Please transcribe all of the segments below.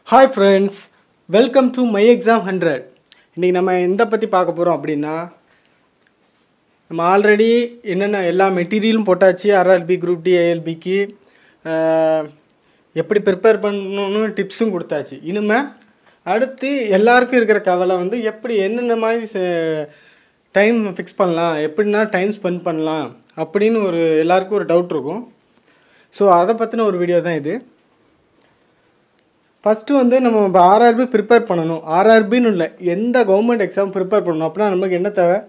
hi friends welcome to my exam hundred இன்றைக்கி நம்ம எந்த பற்றி பார்க்க போகிறோம் அப்படின்னா நம்ம ஆல்ரெடி என்னென்ன எல்லா மெட்டீரியலும் போட்டாச்சு ஆர்ஆர்பி குரூப் டி ஏஎல்பிக்கு எப்படி ப்ரிப்பேர் பண்ணணும்னு டிப்ஸும் கொடுத்தாச்சு இனிமே அடுத்து எல்லாருக்கும் இருக்கிற கவலை வந்து எப்படி என்னென்ன மாதிரி டைம் ஃபிக்ஸ் பண்ணலாம் எப்படின்னா டைம் ஸ்பெண்ட் பண்ணலாம் அப்படின்னு ஒரு எல்லாருக்கும் ஒரு டவுட் இருக்கும் ஸோ அதை பற்றின ஒரு வீடியோ தான் இது ஃபஸ்ட்டு வந்து நம்ம ஆர்ஆர்பி ப்ரிப்பேர் பண்ணணும் ஆர்ஆர்பின்னு இல்லை எந்த கவர்மெண்ட் எக்ஸாம் ப்ரிப்பேர் பண்ணணும் அப்படின்னா நமக்கு என்ன தேவை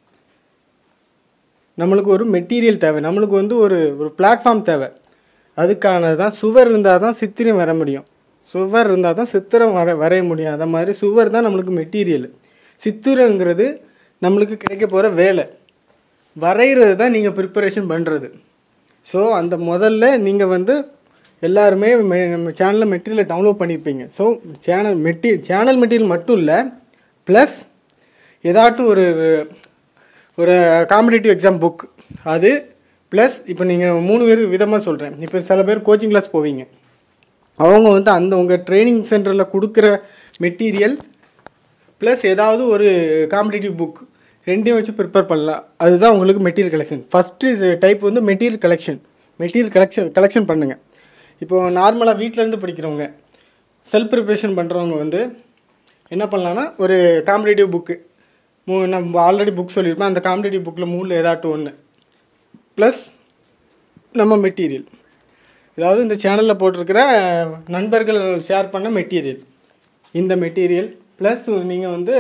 நம்மளுக்கு ஒரு மெட்டீரியல் தேவை நம்மளுக்கு வந்து ஒரு ஒரு பிளாட்ஃபார்ம் தேவை அதுக்கானது தான் சுவர் இருந்தால் தான் சித்திரம் வர முடியும் சுவர் இருந்தால் தான் சித்திரம் வர வரைய முடியும் அந்த மாதிரி சுவர் தான் நம்மளுக்கு மெட்டீரியல் சித்திரங்கிறது நம்மளுக்கு கிடைக்க போகிற வேலை வரைகிறது தான் நீங்கள் ப்ரிப்பரேஷன் பண்ணுறது ஸோ அந்த முதல்ல நீங்கள் வந்து எல்லாருமே மெ- நம்ம சேனலில் மெட்டீரியலை டவுன்லோட் பண்ணியிருப்பீங்க ஸோ சேனல் மெட்டீ சேனல் மெட்டீரியல் மட்டும் இல்லை ப்ளஸ் ஏதாட்டும் ஒரு ஒரு காம்படிட்டிவ் எக்ஸாம் புக் அது ப்ளஸ் இப்போ நீங்கள் மூணு பேர் விதமாக சொல்கிறேன் இப்போ சில பேர் கோச்சிங் கிளாஸ் போவீங்க அவங்க வந்து அந்த உங்கள் ட்ரைனிங் சென்டரில் கொடுக்குற மெட்டீரியல் ப்ளஸ் ஏதாவது ஒரு காம்படிட்டிவ் புக் ரெண்டையும் வச்சு ப்ரிப்பேர் பண்ணலாம் அதுதான் உங்களுக்கு மெட்டீரியல் கலெக்ஷன் ஃபஸ்ட்டு டைப் வந்து material collection material collection collection பண்ணுங்கள் இப்போது நார்மலாக வீட்டிலேருந்து படிக்கிறவங்க செல்ஃப் ப்ரிப்ரேஷன் பண்ணுறவங்க வந்து என்ன பண்ணலான்னா ஒரு காம்படிட்டிவ் புக்கு மூ நம்ம ஆல்ரெடி புக் சொல்லியிருப்போம் அந்த காம்படிட்டிவ் புக்கில் மூணில் ஏதாட்டும் ஒன்று ப்ளஸ் நம்ம மெட்டீரியல் அதாவது இந்த சேனலில் போட்டிருக்கிற நண்பர்கள் ஷேர் பண்ண மெட்டீரியல் இந்த மெட்டீரியல் ப்ளஸ் நீங்கள் வந்து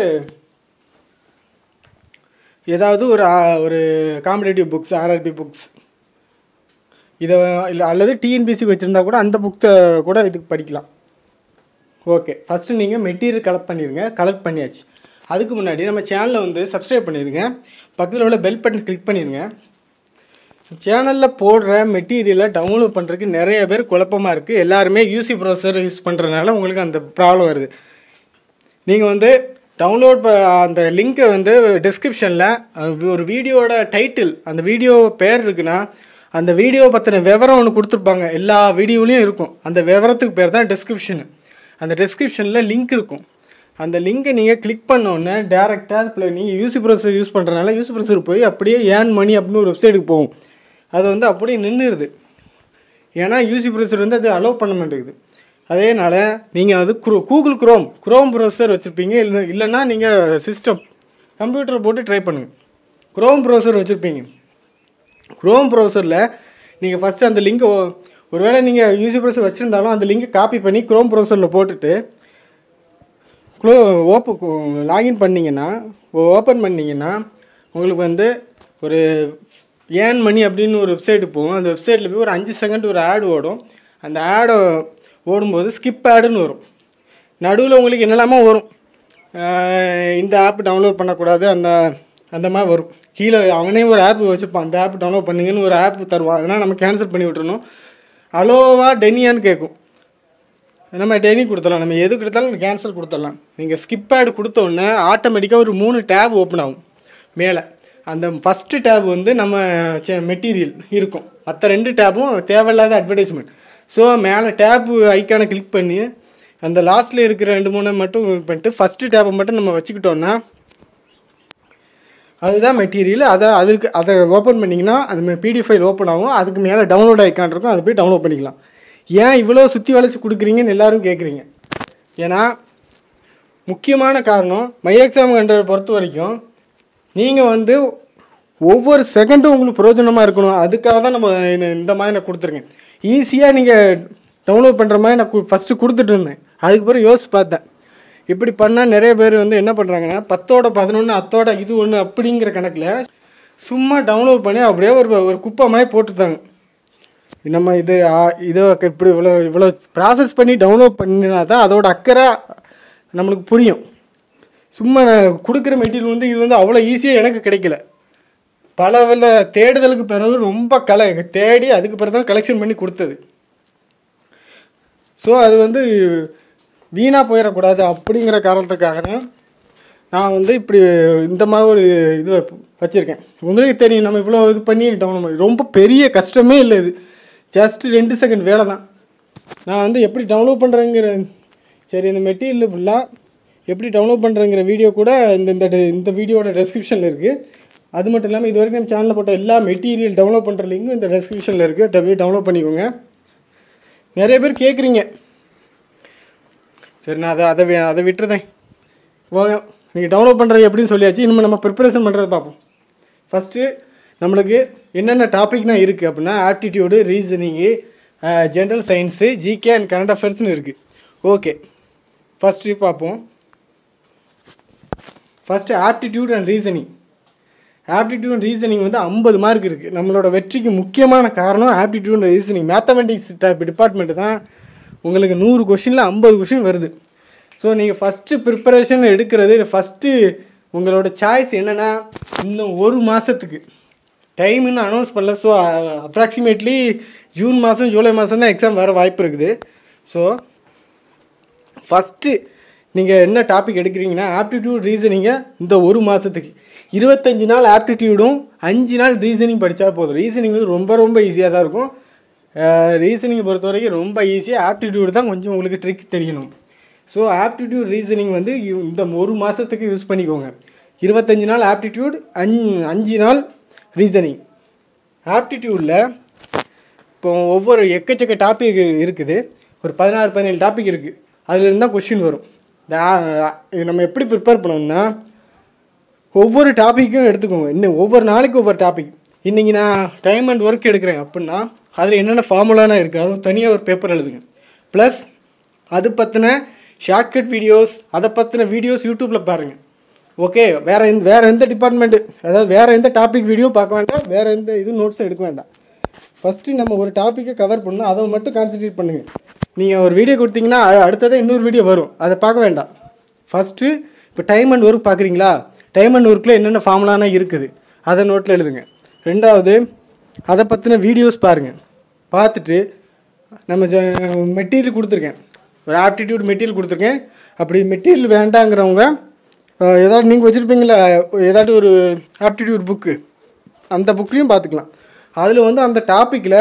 ஏதாவது ஒரு ஆ- ஒரு காம்படிட்டிவ் புக்ஸ் ஆர்ஆர்பி புக்ஸ் இதை இல்லை அல்லது டிஎன்பிசி வச்சுருந்தா கூட அந்த புக்ஸை கூட இதுக்கு படிக்கலாம் ஓகே ஃபஸ்ட்டு நீங்கள் மெட்டீரியல் கலெக்ட் பண்ணிடுங்க கலெக்ட் பண்ணியாச்சு அதுக்கு முன்னாடி நம்ம சேனலை வந்து சப்ஸ்கிரைப் பண்ணிடுங்க பக்கத்தில் உள்ள பெல் பட்டன் கிளிக் பண்ணிடுங்க சேனலில் போடுற மெட்டீரியலை டவுன்லோட் பண்ணுறதுக்கு நிறைய பேர் குழப்பமாக இருக்குது எல்லாருமே யூசி ப்ரௌசர் யூஸ் பண்ணுறதுனால உங்களுக்கு அந்த ப்ராப்ளம் வருது நீங்கள் வந்து டவுன்லோட் அந்த லிங்க்கை வந்து டிஸ்கிரிப்ஷனில் ஒரு வீடியோட டைட்டில் அந்த வீடியோ பேர் இருக்குன்னா அந்த வீடியோ பற்றின விவரம் ஒன்று கொடுத்துருப்பாங்க எல்லா வீடியோலையும் இருக்கும் அந்த விவரத்துக்கு பேர் தான் டிஸ்கிரிப்ஷனு அந்த டிஸ்கிரிப்ஷனில் லிங்க் இருக்கும் அந்த லிங்கை நீங்கள் கிளிக் பண்ணோன்னே டேரெக்டாக அதில் நீங்கள் யூசி ப்ரௌசர் யூஸ் பண்ணுறதுனால யூசி ப்ரௌசர் போய் அப்படியே ஏன் மணி அப்படின்னு ஒரு வெப்சைட்டுக்கு போகும் அது வந்து அப்படியே நின்றுடுது ஏன்னா யூசி ப்ரௌசர் வந்து அது அலோவ் பண்ண மாட்டேங்குது அதேனால நீங்கள் அது குரோ கூகுள் குரோம் குரோம் ப்ரௌசர் வச்சுருப்பீங்க இல்லை இல்லைன்னா நீங்கள் சிஸ்டம் கம்ப்யூட்டர் போட்டு ட்ரை பண்ணுங்கள் குரோம் ப்ரௌசர் வச்சுருப்பீங்க குரோம் ப்ரௌசரில் நீங்கள் ஃபஸ்ட்டு அந்த லிங்க் ஒருவேளை நீங்கள் யூசி ப்ரௌசர் வச்சுருந்தாலும் அந்த லிங்கை காப்பி பண்ணி குரோம் ப்ரௌசரில் போட்டுட்டு க்ளோ ஓப்பு லாகின் பண்ணிங்கன்னா ஓப்பன் பண்ணிங்கன்னா உங்களுக்கு வந்து ஒரு ஏன் மணி அப்படின்னு ஒரு வெப்சைட்டு போகும் அந்த வெப்சைட்டில் போய் ஒரு அஞ்சு செகண்ட் ஒரு ஆடு ஓடும் அந்த ஆடை ஓடும்போது ஸ்கிப் ஆடுன்னு வரும் நடுவில் உங்களுக்கு என்னெல்லாமோ வரும் ஆஹ் இந்த ஆப் டவுன்லோட் பண்ணக்கூடாது அந்த அந்த மாதிரி வரும் கீழே அவனே ஒரு ஆப் வச்சுருப்பான் அந்த ஆப் டவுன்லோட் பண்ணுங்கன்னு ஒரு ஆப் தருவான் அதனால் நம்ம கேன்சல் பண்ணி விட்டுறணும் அலோவா டெனியான்னு கேட்கும் நம்ம டெய்லி கொடுத்துடலாம் நம்ம எது கொடுத்தாலும் கேன்சல் கொடுத்துடலாம் நீங்கள் ஸ்கிப் ஆட் கொடுத்த உடனே ஆட்டோமேட்டிக்காக ஒரு மூணு டேப் ஓப்பன் ஆகும் மேலே அந்த ஃபஸ்ட்டு டேப் வந்து நம்ம மெட்டீரியல் இருக்கும் மற்ற ரெண்டு டேப்பும் தேவையில்லாத அட்வர்டைஸ்மெண்ட் ஸோ மேலே டேப்பு ஐக்கானை கிளிக் பண்ணி அந்த லாஸ்ட்டில் இருக்கிற ரெண்டு மூணு மட்டும் பண்ணிட்டு ஃபஸ்ட்டு டேப்பை மட்டும் நம்ம வச்சுக்கிட்டோன்னா அதுதான் மெட்டீரியல் அதை அதுக்கு அதை ஓப்பன் பண்ணிங்கன்னா அது பிடிஎஃப் ஃபைல் ஓப்பன் ஆகும் அதுக்கு மேலே டவுன்லோட் ஐக்கான் இருக்கும் அதை போய் டவுன்லோட் பண்ணிக்கலாம் ஏன் இவ்வளோ சுற்றி வளைச்சி கொடுக்குறீங்கன்னு எல்லாரும் கேட்குறீங்க ஏன்னா முக்கியமான காரணம் மை எக்ஸாம் கண்டரை பொறுத்த வரைக்கும் நீங்கள் வந்து ஒவ்வொரு செகண்டும் உங்களுக்கு பிரயோஜனமாக இருக்கணும் அதுக்காக தான் நம்ம இந்த- இந்த மாதிரி நான் கொடுத்துருக்கேன் ஈஸியாக நீங்கள் டவுன்லோட் பண்ணுற மாதிரி நான் ஃபஸ்ட்டு கொடுத்துட்டு இருந்தேன் அதுக்கு பிறகு யோசிச்சு பார்த்தேன் இப்படி பண்ணால் நிறைய பேர் வந்து என்ன பண்ணுறாங்கன்னா பத்தோட பதினொன்று அத்தோட இது ஒன்று அப்படிங்கிற கணக்கில் சும்மா டவுன்லோட் பண்ணி அப்படியே ஒரு ஒரு குப்பை மாதிரி போட்டுட்டாங்க நம்ம இது ஆ- இதை இப்படி இவ்வளோ இவ்வளோ ப்ராசஸ் பண்ணி டவுன்லோட் பண்ணினா தான் அதோட அக்கறை நம்மளுக்கு புரியும் சும்மா நான் கொடுக்குற மெட்டீரியல் வந்து இது வந்து அவ்வளோ ஈஸியாக எனக்கு கிடைக்கல பல பல தேடுதலுக்கு பிறகு ரொம்ப கலை தேடி அதுக்கு பிறகு தான் கலெக்ஷன் பண்ணி கொடுத்தது ஸோ அது வந்து வீணாக போயிடக்கூடாது அப்படிங்கிற காரணத்துக்காக தான் நான் வந்து இப்படி இந்த மாதிரி ஒரு இது வச்சுருக்கேன் உங்களுக்கு தெரியும் நம்ம இவ்வளோ இது பண்ணி டவுன்லோட் பண்ணி ரொம்ப பெரிய கஷ்டமே இல்லை இது ஜஸ்ட் ரெண்டு செகண்ட் வேலை தான் நான் வந்து எப்படி டவுன்லோட் பண்ணுறேங்கிற சரி இந்த மெட்டீரியல் ஃபுல்லாக எப்படி டவுன்லோட் பண்ணுறங்கிற வீடியோ கூட இந்த இந்த de- இந்த வீடியோட டெஸ்கிரிப்ஷனில் இருக்குது அது மட்டும் இல்லாமல் இது வரைக்கும் சேனலில் போட்ட எல்லா மெட்டீரியல் டவுன்லோட் பண்ணுற லிங்க்கும் இந்த டெஸ்கிரிப்ஷனில் இருக்குது டபுள் டவுன்லோட் பண்ணிக்கோங்க நிறைய பேர் கேட்குறீங்க சரி நான் அதை அதை வி- அதை விட்டுறேன் வாங்க நீங்கள் டவுன்லோட் பண்ணுறது எப்படின்னு சொல்லியாச்சு இனிமேல் நம்ம ப்ரிப்பரேஷன் பண்ணுறது பார்ப்போம் ஃபஸ்ட்டு நம்மளுக்கு என்னென்ன டாபிக்னா இருக்குது அப்படின்னா aptitude reasoning general science GK and current அஃபேர்ஸ்னு இருக்குது ஓகே ஃபஸ்ட்டு பார்ப்போம் first aptitude and reasoning aptitude and reasoning வந்து ஐம்பது மார்க் இருக்குது நம்மளோட வெற்றிக்கு முக்கியமான காரணம் aptitude and reasoning mathematics type department தான் உங்களுக்கு நூறு கொஷினில் ஐம்பது கொஷின் வருது ஸோ நீங்கள் ஃபஸ்ட்டு ப்ரிப்பரேஷன் எடுக்கிறது ஃபஸ்ட்டு உங்களோட சாய்ஸ் என்னென்னா இன்னும் ஒரு மாதத்துக்கு டைம் இன்னும் அனௌன்ஸ் பண்ணல ஸோ அப்ராக்சிமேட்லி ஜூன் மாதம் ஜூலை மாதம் தான் எக்ஸாம் வர வாய்ப்பு இருக்குது ஸோ ஃபஸ்ட்டு நீங்கள் என்ன டாபிக் எடுக்கிறீங்கன்னா ஆப்டிடியூட் ரீசனிங்கை இந்த ஒரு மாதத்துக்கு இருபத்தஞ்சி நாள் ஆப்டிடியூடும் அஞ்சு நாள் ரீசனிங் படித்தா போதும் ரீசனிங் வந்து ரொம்ப ரொம்ப ஈஸியாக தான் இருக்கும் ரீசனிங்கை பொறுத்த வரைக்கும் ரொம்ப ஈஸியாக ஆப்டிடியூட் தான் கொஞ்சம் உங்களுக்கு ட்ரிக் தெரியணும் ஸோ ஆப்டிடியூட் ரீசனிங் வந்து இ- இந்த ஒரு மாதத்துக்கு யூஸ் பண்ணிக்கோங்க இருபத்தஞ்சி நாள் ஆப்டிடியூட் அஞ்சு அஞ்சு நாள் ரீசனிங் ஆப்டிடியூடில் இப்போ ஒவ்வொரு எக்கச்சக்க டாபிக் இருக்குது ஒரு பதினாறு பதினேழு டாபிக் இருக்குது அதில் இருந்தால் கொஷின் வரும் இந்த ஆ- இது நம்ம எப்படி ப்ரிப்பேர் பண்ணணும்னா ஒவ்வொரு டாப்பிக்கும் எடுத்துக்கோங்க இன்னும் ஒவ்வொரு நாளைக்கு ஒவ்வொரு டாபிக் இன்றைக்கி நான் டைம் அண்ட் ஒர்க் எடுக்கிறேன் அப்படின்னா அதில் என்னென்ன ஃபார்முலானா இருக்குது அதுவும் தனியாக ஒரு பேப்பர் எழுதுங்க ப்ளஸ் அது பற்றின ஷார்ட்கட் வீடியோஸ் அதை பற்றின வீடியோஸ் யூடியூப்பில் பாருங்கள் ஓகே வேறு எந்த வேறு எந்த டிபார்ட்மெண்ட்டு அதாவது வேறு எந்த டாபிக் வீடியோ பார்க்க வேண்டாம் வேறு எந்த இது நோட்ஸும் எடுக்க வேண்டாம் ஃபஸ்ட்டு நம்ம ஒரு டாப்பிக்கை கவர் பண்ணணும் அதை மட்டும் கான்சென்ட்ரேட் பண்ணுங்கள் நீங்கள் ஒரு வீடியோ கொடுத்தீங்கன்னா அ- அடுத்ததே இன்னொரு வீடியோ வரும் அதை பார்க்க வேண்டாம் ஃபஸ்ட்டு இப்போ டைம் அண்ட் ஒர்க் பார்க்குறீங்களா டைம் அண்ட் ஒர்க்கில் என்னென்ன ஃபார்முலானா இருக்குது அதை நோட்டில் எழுதுங்க ரெண்டாவது அதை பற்றின வீடியோஸ் பாருங்கள் பார்த்துட்டு நம்ம மெட்டீரியல் கொடுத்துருக்கேன் ஒரு ஆப்டிடியூட் மெட்டீரியல் கொடுத்துருக்கேன் அப்படி மெட்டீரியல் வேண்டாங்கிறவங்க அஹ், ஏதாவது நீங்கள் வச்சுருப்பீங்களா ஏதாட்டு ஒரு ஆப்டிடியூட் புக்கு அந்த புக்லேயும் பார்த்துக்கலாம் அதில் வந்து அந்த டாப்பிக்கில்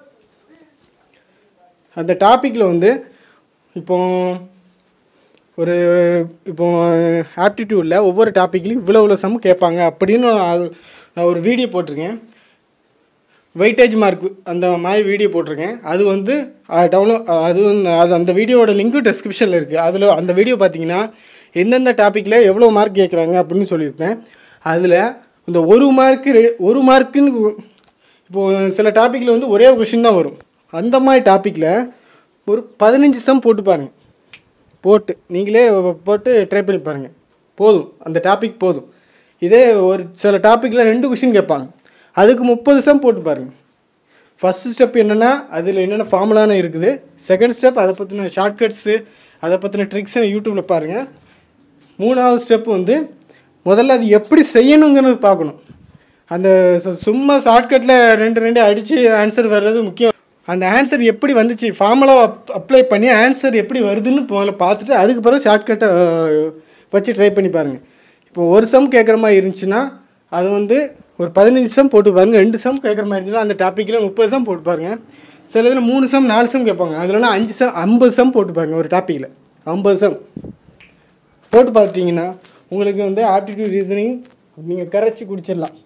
அந்த டாப்பிக்கில் வந்து இப்போ ஒரு இப்போ ஆப்டிடியூடில் ஒவ்வொரு டாப்பிக்லையும் இவ்வளோ இவ்வளோ சம் கேட்பாங்க அப்படின்னு அது நான் ஒரு வீடியோ போட்டிருக்கேன் வெயிட்டேஜ் மார்க் அந்த மாதிரி வீடியோ போட்டிருக்கேன் அது வந்து டவுன்லோட் அது வந்து அது அந்த வீடியோவோட லிங்க்கும் டெஸ்கிரிப்ஷனில் இருக்குது அதில் அந்த வீடியோ பார்த்தீங்கன்னா எந்தெந்த டாப்பிக்கில் எவ்வளோ மார்க் கேட்குறாங்க அப்படின்னு சொல்லியிருப்பேன் அதில் இந்த ஒரு மார்க்கு ஒரு மார்க்குன்னு இப்போது சில டாப்பிக்கில் வந்து ஒரே கொஷின் தான் வரும் அந்த மாதிரி டாப்பிக்கில் ஒரு பதினஞ்சு சம் போட்டு பாருங்க போட்டு நீங்களே போட்டு ட்ரை பண்ணி பாருங்கள் போதும் அந்த டாபிக் போதும் இதே ஒரு சில டாப்பிக்கில் ரெண்டு கொஷின் கேட்பாங்க அதுக்கு முப்பது சம் போட்டு பாருங்கள் ஃபஸ்ட் ஸ்டெப் என்னென்னா அதில் என்னென்ன ஃபார்முலான இருக்குது செகண்ட் ஸ்டெப் அதை பற்றின ஷார்ட்கட்ஸு அதை பற்றின ட்ரிக்ஸை யூடியூப்பில் பாருங்கள் மூணாவது ஸ்டெப் வந்து முதல்ல அது எப்படி செய்யணுங்கிறது பார்க்கணும் அந்த சு- சும்மா ஷார்ட்கட்டில் ரெண்டு ரெண்டு அடித்து ஆன்சர் வர்றது முக்கியம் அந்த ஆன்சர் எப்படி வந்துச்சு ஃபார்முலா அப் அப்ளை பண்ணி ஆன்சர் எப்படி வருதுன்னு முதல்ல பார்த்துட்டு அதுக்கு பிறகு ஷார்ட்கட்டை வச்சு ட்ரை பண்ணி பாருங்கள் இப்போ ஒரு சம் கேட்குற மாதிரி இருந்துச்சுன்னா அது வந்து ஒரு பதினஞ்சு சம் போட்டு பாருங்கள் ரெண்டு சம் கேட்குற மாதிரி இருந்துச்சுன்னா அந்த டாப்பிக்கில் முப்பது சம் போட்டு பாருங்கள் சில இதில் மூணு சம் நாலு சம் கேட்பாங்க அதுலனா அஞ்சு சம் ஐம்பது சம் போட்டு பாருங்க ஒரு டாப்பிக்கில் ஐம்பது சம் போட்டு பார்த்தீங்கன்னா உங்களுக்கு வந்து ஆப்டிடியூட் ரீசனிங் நீங்கள் கரைச்சி குடிச்சிடலாம்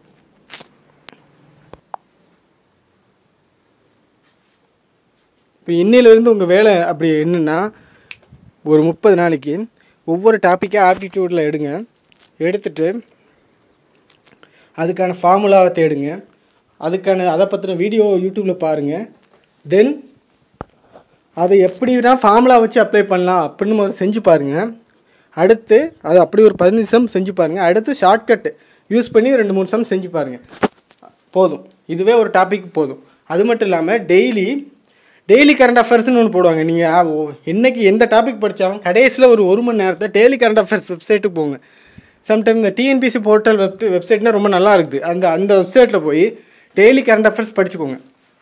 இப்போ இன்னையிலேருந்து உங்கள் வேலை அப்படி என்னென்னா ஒரு முப்பது நாளைக்கு ஒவ்வொரு டாப்பிக்காக ஆப்டிடியூடில் எடுங்க எடுத்துட்டு அதுக்கான ஃபார்முலாவை தேடுங்க அதுக்கான அதை பற்றின வீடியோ யூடியூப்பில் பாருங்கள் தென் அதை எப்படினா ஃபார்முலா வச்சு அப்ளை பண்ணலாம் அப்படின்னு முதல்ல செஞ்சு பாருங்கள் அடுத்து அது அப்படி ஒரு பதினஞ்சு சம் செஞ்சு பாருங்கள் அடுத்து ஷார்ட்கட் யூஸ் பண்ணி ரெண்டு மூணு சம் செஞ்சு பாருங்கள் போதும் இதுவே ஒரு டாபிக் போதும் அது மட்டும் இல்லாமல் டெய்லி டெய்லி கரண்ட் அஃபேர்ஸ்னு ஒன்று போடுவாங்க நீங்கள் என்னைக்கு எந்த டாபிக் படித்தாலும் கடைசியில் ஒரு ஒரு மணி நேரத்தை டெய்லி கரண்ட் அஃபேர்ஸ் வெப்சைட்டுக்கு போங்க சம்டைம் இந்த டிஎன்பிசி போர்ட்டல் வெப் வெப்சைட்னா ரொம்ப நல்லா இருக்குது அந்த அந்த வெப்சைட்டில் போய் டெய்லி கரண்ட் அஃபேர்ஸ் படிச்சுக்கோங்க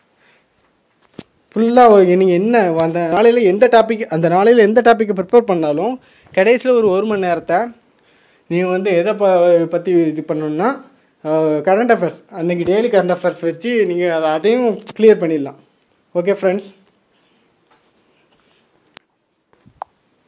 ஃபுல்லாக நீங்கள் என்ன அந்த நாளையில் எந்த டாபிக் அந்த நாளையில் எந்த டாப்பிக்கை ப்ரிப்பேர் பண்ணாலும் கடைசியில் ஒரு ஒரு மணி நேரத்தை நீங்கள் வந்து எதை ப பற்றி இது பண்ணணுன்னா கரண்ட் அஃபேர்ஸ் அன்றைக்கி டெய்லி கரண்ட் அஃபேர்ஸ் வச்சு நீங்கள் அதை அதையும் கிளியர் பண்ணிடலாம் ஓகே ஃப்ரெண்ட்ஸ்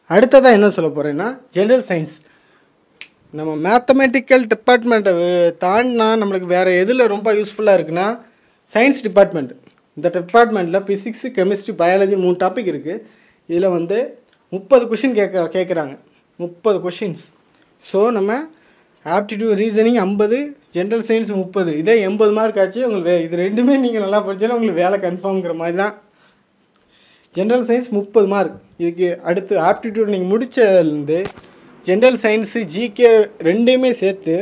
அடுத்ததாக என்ன சொல்ல போகிறேன்னா ஜென்ரல் சயின்ஸ் நம்ம மேத்தமெட்டிக்கல் டிபார்ட்மெண்ட்டை தாண்டினா நம்மளுக்கு வேறு எதில் ரொம்ப யூஸ்ஃபுல்லாக இருக்குன்னா சயின்ஸ் டிபார்ட்மெண்ட் இந்த டிபார்ட்மெண்ட்டில் ஃபிசிக்ஸு கெமிஸ்ட்ரி பயாலஜி மூணு டாபிக் இருக்குது இதில் வந்து முப்பது கொஷின் கேட்க கேட்குறாங்க முப்பது கொஷின்ஸ் ஸோ நம்ம ஆப்டிடியூட் ரீசனிங் ஐம்பது ஜென்ரல் சயின்ஸ் முப்பது இதே எண்பது மார்க் ஆச்சு உங்களுக்கு வே- இது ரெண்டுமே நீங்கள் நல்லா படிச்சாலும் உங்களுக்கு வேலை கன்ஃபார்ம்ங்கிற மாதிரி தான் ஜென்ரல் சயின்ஸ் முப்பது மார்க் இதுக்கு அடுத்து ஆப்டிடியூட் நீங்கள் முடிச்சதுலேருந்து ஜென்ரல் சயின்ஸு ஜிகே ரெண்டையுமே சேர்த்து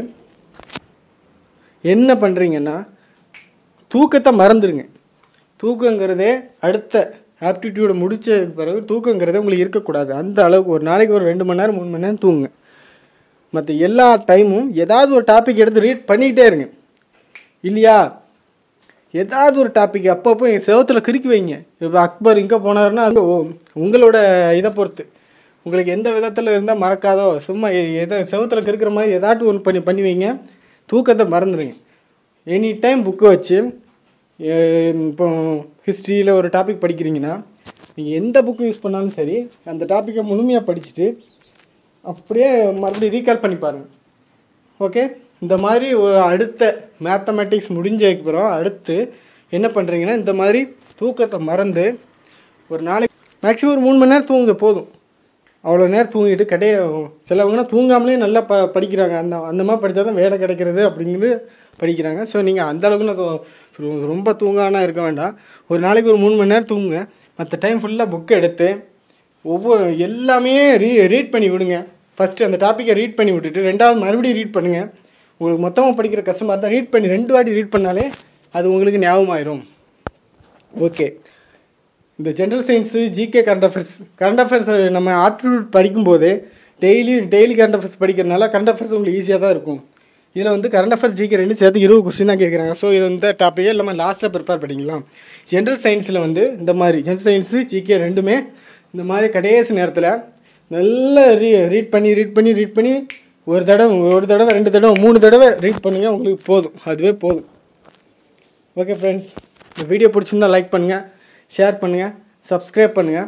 என்ன பண்ணுறீங்கன்னா தூக்கத்தை மறந்துடுங்க தூக்கங்கிறதே அடுத்த ஆப்டிடியூடை முடிச்சதுக்கு பிறகு தூக்கங்கிறதே உங்களுக்கு இருக்கக்கூடாது அந்த அளவுக்கு ஒரு நாளைக்கு ஒரு ரெண்டு மணி நேரம் மூணு மணி நேரம் தூங்குங்க மற்ற எல்லா டைமும் ஏதாவது ஒரு டாபிக் எடுத்து ரீட் பண்ணிக்கிட்டே இருங்க இல்லையா ஏதாவது ஒரு டாபிக் அப்பப்போ என் செவத்தில் கிறுக்கி வைங்க இப்போ அக்பர் இங்கே போனாருன்னா அது ஓ- உங்களோட இதை பொறுத்து உங்களுக்கு எந்த விதத்தில் இருந்தால் மறக்காதோ சும்மா எ- எதை செவத்தில் கிறுக்கிற மாதிரி ஏதாட்டும் ஒன்று பண்ணி பண்ணி வைங்க தூக்கத்தை மறந்துடுங்க எனி டைம் புக்கு வச்சு எ, இப்போ ஹிஸ்ட்ரியில் ஒரு டாபிக் படிக்கிறீங்கன்னா நீங்கள் எந்த புக்கு யூஸ் பண்ணாலும் சரி அந்த டாப்பிக்கை முழுமையாக படிச்சுட்டு அப்படியே மறுபடியும் ரீகால் பண்ணி பாருங்கள் ஓகே இந்த மாதிரி ஒரு அடுத்த மேத்தமெட்டிக்ஸ் முடிஞ்சதுக்கு அப்புறம் அடுத்து என்ன பண்ணுறீங்கன்னா இந்த மாதிரி தூக்கத்தை மறந்து ஒரு நாளைக்கு மேக்ஸிமம் ஒரு மூணு மணி நேரம் தூங்குங்க போதும் அவ்வளோ நேரம் தூங்கிட்டு கிடையாது சிலவங்கன்னா தூங்காமலே நல்லா ப படிக்கிறாங்க அந்த அந்த மாதிரி படித்தா தான் வேலை கிடைக்கிறது அப்படிங்கிறது படிக்கிறாங்க ஸோ நீங்கள் அந்த அளவுக்கு நான் தூ- ரொ- ரொம்ப தூங்கானா இருக்க வேண்டாம் ஒரு நாளைக்கு ஒரு மூணு மணி நேரம் தூங்குங்க மற்ற டைம் ஃபுல்லாக புக்கை எடுத்து ஒவ்வொரு எல்லாமே ரீ ரீட் பண்ணி விடுங்க ஃபஸ்ட்டு அந்த டாப்பிக்கை ரீட் பண்ணி விட்டுட்டு ரெண்டாவது மறுபடியும் ரீட் பண்ணுங்கள் உங்களுக்கு மொத்தமாக படிக்கிற கஷ்டமாக இருந்தால் ரீட் பண்ணி ரெண்டு வாட்டி ரீட் பண்ணாலே அது உங்களுக்கு ஞாபகமாயிரும் ஓகே இந்த general science GK current affairs current affairs நம்ம ஆப்டிடியூட் படிக்கும்போது டெய்லி டெய்லி கரண்ட் அஃபேர்ஸ் படிக்கிறனால கரண்ட் அஃபேர்ஸ் உங்களுக்கு ஈஸியாக தான் இருக்கும் இதில் வந்து கரண்ட் அஃபேர்ஸ் ஜிகே ரெண்டு சேர்த்து இருபது கொஸ்டின் தான் கேட்குறாங்க ஸோ இது இந்த டாப்பிக்கே இல்லாமல் லாஸ்ட்டில் ப்ரிப்பேர் பண்ணிக்கலாம் ஜென்ரல் சயின்ஸில் வந்து இந்த மாதிரி ஜென்ரல் சயின்ஸு ஜிகே ரெண்டுமே இந்த மாதிரி கடைசி நேரத்தில் நல்லா ரீ ரீட் பண்ணி ரீட் பண்ணி ரீட் பண்ணி ஒரு தடவை ஒரு தடவை ரெண்டு தடவை மூணு தடவை ரீட் பண்ணுங்க உங்களுக்கு போதும் அதுவே போதும் ஓகே ஃப்ரெண்ட்ஸ் இந்த வீடியோ பிடிச்சிருந்தா லைக் பண்ணுங்கள் ஷேர் பண்ணுங்கள் சப்ஸ்கிரைப் பண்ணுங்கள்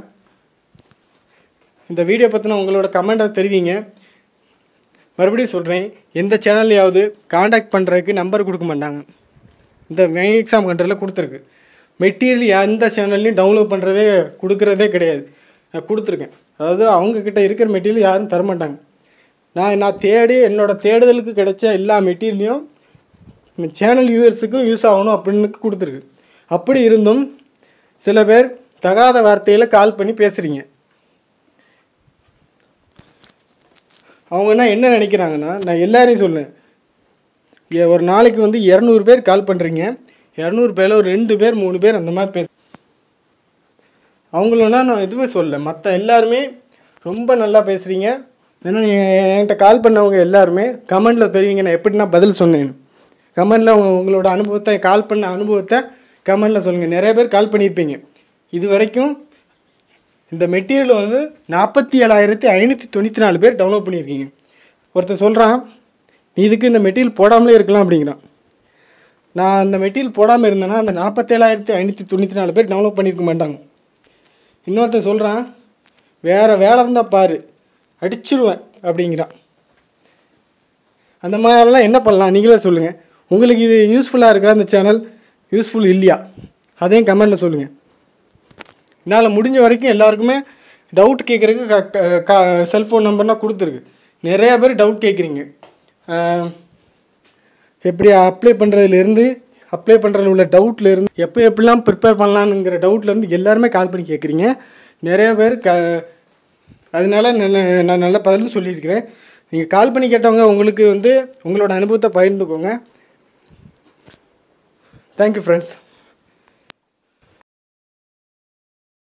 இந்த வீடியோ பற்றின உங்களோட கமெண்ட்டை தெரிவிங்க மறுபடியும் சொல்கிறேன் எந்த சேனல்லையாவது காண்டாக்ட் பண்ணுறதுக்கு நம்பர் கொடுக்க மாட்டாங்க இந்த மெயின் எக்ஸாம் கண்ட்ரில் கொடுத்துருக்கு மெட்டீரியல் எந்த சேனல்லையும் டவுன்லோட் பண்ணுறதே கொடுக்குறதே கிடையாது நான் கொடுத்துருக்கேன் அதாவது அவங்கக்கிட்ட இருக்கிற மெட்டீரியல் யாரும் தர மாட்டாங்க நான் நான் தேடி என்னோடய தேடுதலுக்கு கிடைச்ச எல்லா மெட்டீரியலையும் சேனல் வியூவர்ஸுக்கும் யூஸ் ஆகணும் அப்படின்னு கொடுத்துருக்கு அப்படி இருந்தும் சில பேர் தகாத வார்த்தையில் கால் பண்ணி பேசுகிறீங்க அவங்கன்னா என்ன நினைக்கிறாங்கன்னா நான் எல்லாரையும் சொல்லுவேன் ஏ- ஒரு நாளைக்கு வந்து இரநூறு பேர் கால் பண்ணுறீங்க இரநூறு பேரில் ஒரு ரெண்டு பேர் மூணு பேர் அந்த மாதிரி பேச அவங்களனா நான் எதுவுமே சொல்லல மற்ற எல்லாருமே ரொம்ப நல்லா பேசுகிறீங்க ஏன்னா நீங்க என்கிட்ட கால் பண்ணவங்க எல்லாருமே கமெண்டில் தெரிவிங்க நான் எப்படி நான் பதில் சொன்னேன் கமெண்டில் அவங்க உங்களோட அனுபவத்தை கால் பண்ண அனுபவத்தை கமெண்டில் சொல்லுங்கள் நிறைய பேர் கால் பண்ணியிருப்பீங்க இது வரைக்கும் இந்த மெட்டீரியல் வந்து நாற்பத்தி ஏழாயிரத்தி ஐநூற்றி தொண்ணூற்றி நாலு பேர் டவுன்லோட் பண்ணியிருக்கீங்க ஒருத்தர் சொல்கிறான் நீ இதுக்கு இந்த மெட்டீரியல் போடாமலே இருக்கலாம் அப்படிங்கிறான் நான் அந்த மெட்டீரியல் போடாமல் இருந்தேன்னா அந்த நாற்பத்தேழாயிரத்தி ஐநூற்றி தொண்ணூற்றி நாலு பேர் டவுன்லோட் பண்ணியிருக்க மாட்டாங்க இன்னொருத்தன் சொல்கிறான் வேறு வேலை இருந்தால் பாரு அடிச்சிருவேன் அப்படிங்கிறான் அந்த மாதிரிலாம் என்ன பண்ணலாம் நீங்களே சொல்லுங்கள் உங்களுக்கு இது யூஸ்ஃபுல்லாக இருக்கா இந்த சேனல் யூஸ்ஃபுல் இல்லையா அதையும் கமெண்டில் சொல்லுங்கள் என்னால் முடிஞ்ச வரைக்கும் எல்லாருக்குமே டவுட் கேட்குறதுக்கு செல்ஃபோன் நம்பர்லாம் கொடுத்துருக்கு நிறையா பேர் டவுட் கேட்குறீங்க எப்படி அப்ளை பண்ணுறதுலேருந்து அப்ளை பண்ணுறதுல உள்ள டவுட்டில் இருந்து எப்போ எப்படிலாம் ப்ரிப்பேர் பண்ணலான்னுங்கிற டவுட்லேருந்து எல்லாருமே கால் பண்ணி கேட்குறீங்க நிறைய பேர் க அதனால நல்ல நான் நல்ல பதிலும் சொல்லியிருக்கிறேன் நீங்கள் கால் பண்ணி கேட்டவங்க உங்களுக்கு வந்து உங்களோட அனுபவத்தை பகிர்ந்துக்கோங்க தேங்க்யூ ஃப்ரெண்ட்ஸ்